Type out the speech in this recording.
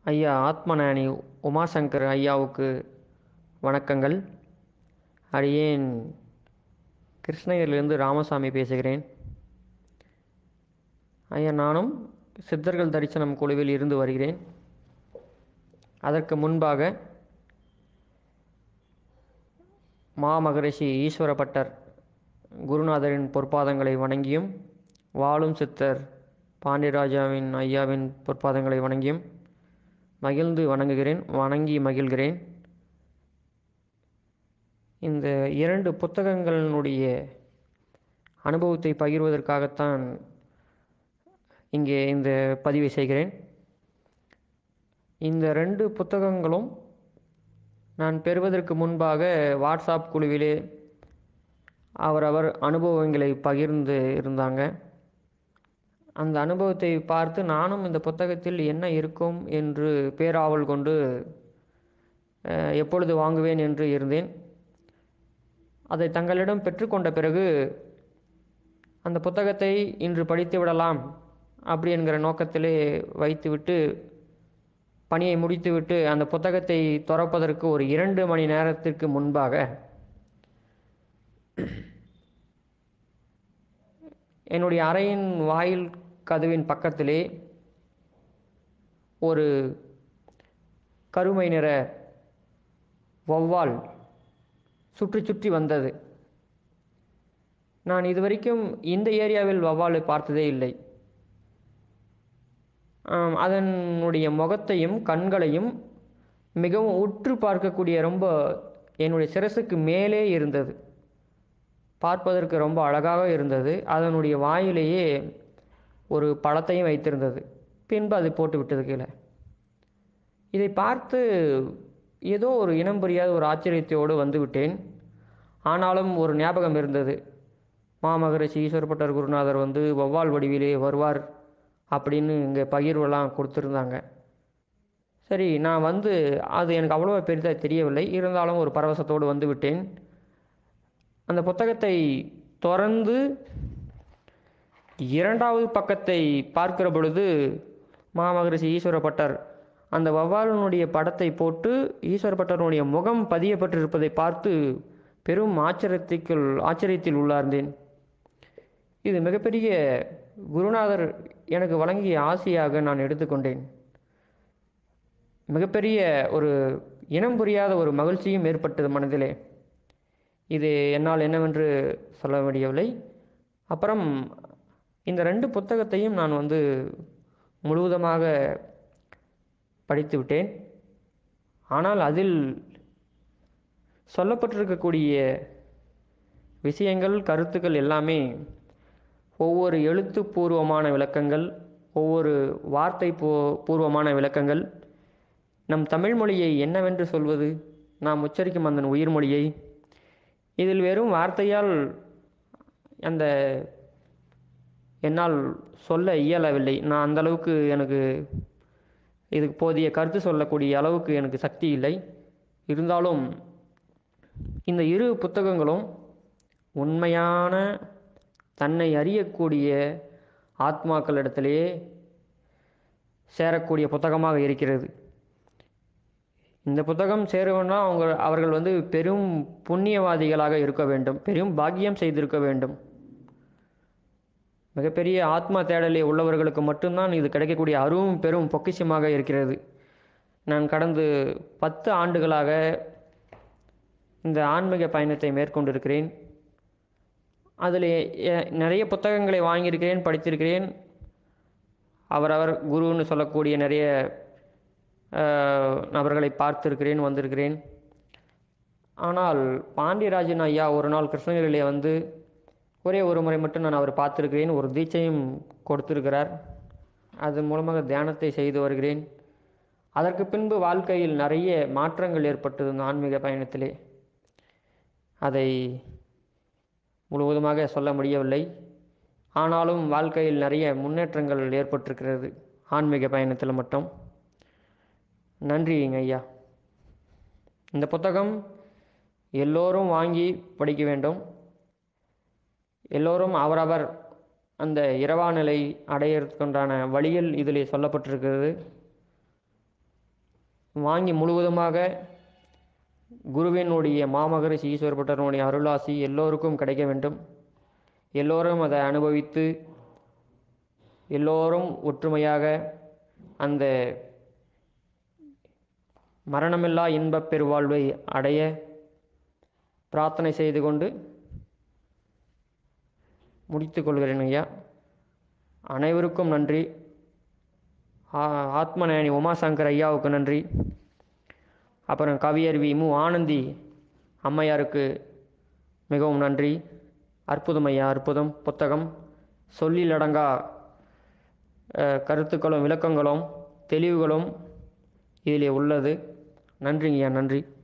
ஐயா ஆத்மஞானி உமாசங்கர் ஐயாவுக்கு வணக்கங்கள் அடியேன் கிருஷ்ணகிரியிலிருந்து ராமசாமி பேசுகிறேன் ஐயா நானும் சித்தர்கள் தரிசனம் குழுவில் இருந்து வருகிறேன் அதற்கு முன்பாக மாமகரிஷி ஈஸ்வரப்பட்டர் குருநாதரின் பொற்பாதங்களை வணங்கியும் வாழும் சித்தர் பாண்டியராஜாவின் ஐயாவின் பொற்பாதங்களை வணங்கியும் மகிழ்ந்து வணங்குகிறேன் வணங்கி மகிழ்கிறேன் இந்த இரண்டு புத்தகங்களினுடைய அனுபவத்தை பகிர்வதற்காகத்தான் இங்கே இந்த பதிவை செய்கிறேன் இந்த ரெண்டு புத்தகங்களும் நான் பெறுவதற்கு முன்பாக வாட்ஸ்அப் குழுவிலே அவரவர் அனுபவங்களை பகிர்ந்து இருந்தாங்க அந்த அனுபவத்தை பார்த்து நானும் இந்த புத்தகத்தில் என்ன இருக்கும் என்று பேராவல் கொண்டு அஹ், எப்பொழுது வாங்குவேன் என்று இருந்தேன் அதை தங்களிடம் பெற்றுக்கொண்ட பிறகு அந்த புத்தகத்தை இன்று படித்து விடலாம் அப்படி என்கிற நோக்கத்திலே வைத்துவிட்டு பணியை முடித்துவிட்டு அந்த புத்தகத்தை திறப்பதற்கு ஒரு இரண்டு மணி நேரத்திற்கு முன்பாக என்னுடைய அறையின் வாயில் கதவின் பக்கத்திலே ஒரு கருமை நிற வௌவால் சுற்றி சுற்றி வந்தது நான் இதுவரைக்கும் இந்த ஏரியாவில் வௌவாலை பார்த்ததே இல்லை ஆம், அதனுடைய முகத்தையும் கண்களையும் மிகவும் உற்று பார்க்கக்கூடிய ரொம்ப என்னுடைய சிரசுக்கு மேலே இருந்தது பார்ப்பதற்கு ரொம்ப அழகாக இருந்தது அதனுடைய வாயிலேயே ஒரு பழத்தையும் வைத்திருந்தது பின்பு அது போட்டு விட்டது கீழே இதை பார்த்து ஏதோ ஒரு இனம் புரியாத ஒரு ஆச்சரியத்தோடு வந்து விட்டேன் ஆனாலும் ஒரு ஞாபகம் இருந்தது மாமகரிஷி ஈஸ்வரப்பட்டர் குருநாதர் வந்து வௌவால் வடிவிலே வருவார் அப்படின்னு இங்கே பகிர்வெல்லாம் கொடுத்துருந்தாங்க சரி நான் வந்து அது எனக்கு அவ்வளோ பெரிதாக தெரியவில்லை இருந்தாலும் ஒரு பரவசத்தோடு வந்து விட்டேன் அந்த புத்தகத்தை திறந்து இரண்டாவது பக்கத்தை பார்க்கிற பொழுது மாமகரிஷி ஈஸ்வரப்பட்டர் அந்த வௌவாலினுடைய படத்தை போட்டு ஈஸ்வரப்பட்டருடைய முகம் பதியப்பட்டிருப்பதை பார்த்து பெரும் ஆச்சரியத்திற்குள் ஆச்சரியத்தில் உள்ளார்ந்தேன் இது மிகப்பெரிய குருநாதர் எனக்கு வழங்கிய ஆசையாக நான் எடுத்துக்கொண்டேன் மிகப்பெரிய ஒரு இனம் புரியாத ஒரு மகிழ்ச்சியும் ஏற்பட்டது மனதிலே இது என்னால் என்னவென்று சொல்ல முடியவில்லை அப்புறம் இந்த ரெண்டு புத்தகத்தையும் நான் வந்து முழுவதுமாக படித்து விட்டேன் ஆனால் அதில் சொல்லப்பட்டிருக்கக்கூடிய விஷயங்கள் கருத்துக்கள் எல்லாமே ஒவ்வொரு எழுத்துப்பூர்வமான விளக்கங்கள் ஒவ்வொரு வார்த்தை பூ பூர்வமான விளக்கங்கள் நம் தமிழ் மொழியை என்னவென்று சொல்வது நாம் உச்சரிக்கும் அந்த உயிர் மொழியை இதில் வெறும் வார்த்தையால் அந்த என்னால் சொல்ல இயலவில்லை நான் அந்த அளவுக்கு எனக்கு இதுக்கு போதிய கருத்து சொல்லக்கூடிய அளவுக்கு எனக்கு சக்தி இல்லை இருந்தாலும் இந்த இரு புத்தகங்களும் உண்மையான தன்னை அறியக்கூடிய ஆத்மாக்களிடத்திலே சேரக்கூடிய புத்தகமாக இருக்கிறது இந்த புத்தகம் சேருவனா அவங்க அவர்கள் வந்து பெரும் புண்ணியவாதிகளாக இருக்க வேண்டும் பெரும் பாக்கியம் செய்திருக்க வேண்டும் மிகப்பெரிய ஆத்மா தேடலே உள்ளவர்களுக்கு மட்டும்தான் இது கிடைக்கக்கூடிய அருவும் பெரும் பொக்கிஷமாக இருக்கிறது நான் கடந்து பத்து ஆண்டுகளாக இந்த ஆன்மீக பயணத்தை மேற்கொண்டிருக்கிறேன் அதில் எ- நிறைய புத்தகங்களை வாங்கியிருக்கிறேன் படித்திருக்கிறேன் அவரவர் குருன்னு சொல்லக்கூடிய நிறைய அஹ், நபர்களை பார்த்திருக்கிறேன் வந்திருக்கிறேன் ஆனால் பாண்டியராஜன் ஐயா ஒரு நாள் கிருஷ்ணகிரியிலே வந்து ஒரே ஒரு முறை மட்டும் நான் அவர் பார்த்திருக்கிறேன் ஒரு தீட்சையும் கொடுத்திருக்கிறார் அதன் மூலமாக தியானத்தை செய்து வருகிறேன் அதற்கு பின்பு வாழ்க்கையில் நிறைய மாற்றங்கள் ஏற்பட்டது இந்த ஆன்மீக பயணத்திலே அதை முழுவதுமாக சொல்ல முடியவில்லை ஆனாலும் வாழ்க்கையில் நிறைய முன்னேற்றங்கள் ஏற்பட்டிருக்கிறது ஆன்மீக பயணத்தில் மட்டும் நன்றிங்க ஐயா இந்த புத்தகம் எல்லோரும் வாங்கி படிக்க வேண்டும் எல்லோரும் அவரவர் அந்த இரவா நிலை அடையிறதுக்குண்டான வழிகள் இதிலே சொல்லப்பட்டிருக்கிறது வாங்கி முழுவதுமாக குருவினுடைய மாமகரிஷி ஈஸ்வரப்பட்டனுடைய அருளாசி எல்லோருக்கும் கிடைக்க வேண்டும் எல்லோரும் அதை அனுபவித்து எல்லோரும் ஒற்றுமையாக அந்த மரணமில்லா இன்பப் பெருவாழ்வை அடைய பிரார்த்தனை செய்து கொண்டு முடித்து கொள்கிறேன் ஐயா அனைவருக்கும் நன்றி ஆ- ஆத்மநயனி உமாசங்கர் ஐயாவுக்கு நன்றி அப்புறம் கவியருவி மு ஆனந்தி அம்மையாருக்கு மிகவும் நன்றி அற்புதம் ஐயா அற்புதம் புத்தகம் சொல்லிலடங்கா அஹ், கருத்துக்களும் விளக்கங்களும் தெளிவுகளும் இதிலே உள்ளது நன்றிங்கய்யா நன்றி